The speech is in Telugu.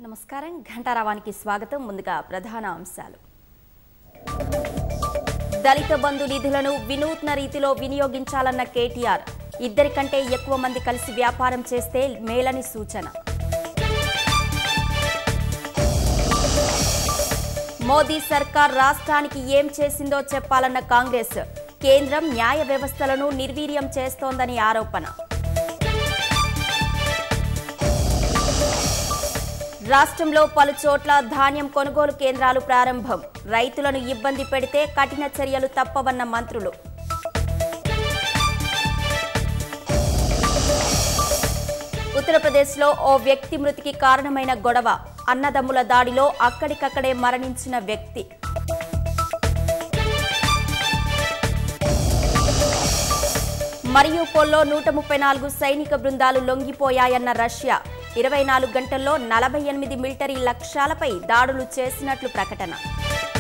నమస్కారం ఘంటారావానికి స్వాగతం ముందుగా ప్రధాన అంశాలు దళిత బంధు నిధులను వినూత్న రీతిలో వినియోగించాలన్న కేటీఆర్ ఇద్దరికంటే ఎక్కువ మంది కలిసి వ్యాపారం చేస్తే మేలని సూచన మోదీ సర్కార్ రాష్ట్రానికి ఏం చేసిందో చెప్పాలన్న కాంగ్రెస్ కేంద్రం న్యాయ వ్యవస్థలను నిర్వీర్యం చేస్తోందని ఆరోపణ రాష్ట్రంలో పలు చోట్ల ధాన్యం కొనుగోలు కేంద్రాలు ప్రారంభం రైతులను ఇబ్బంది పెడితే కఠిన చర్యలు తప్పవన్న మంత్రులు ఉత్తరప్రదేశ్లో ఓ వ్యక్తి మృతికి కారణమైన గొడవ అన్నదమ్ముల దాడిలో అక్కడికక్కడే మరణించిన వ్యక్తి మరియుపోల్లో నూట ముప్పై నాలుగు సైనిక బృందాలు లొంగిపోయాయన్న రష్యా ఇరవై నాలుగు గంటల్లో నలభై ఎనిమిది మిలిటరీ లక్ష్యాలపై దాడులు చేసినట్లు ప్రకటన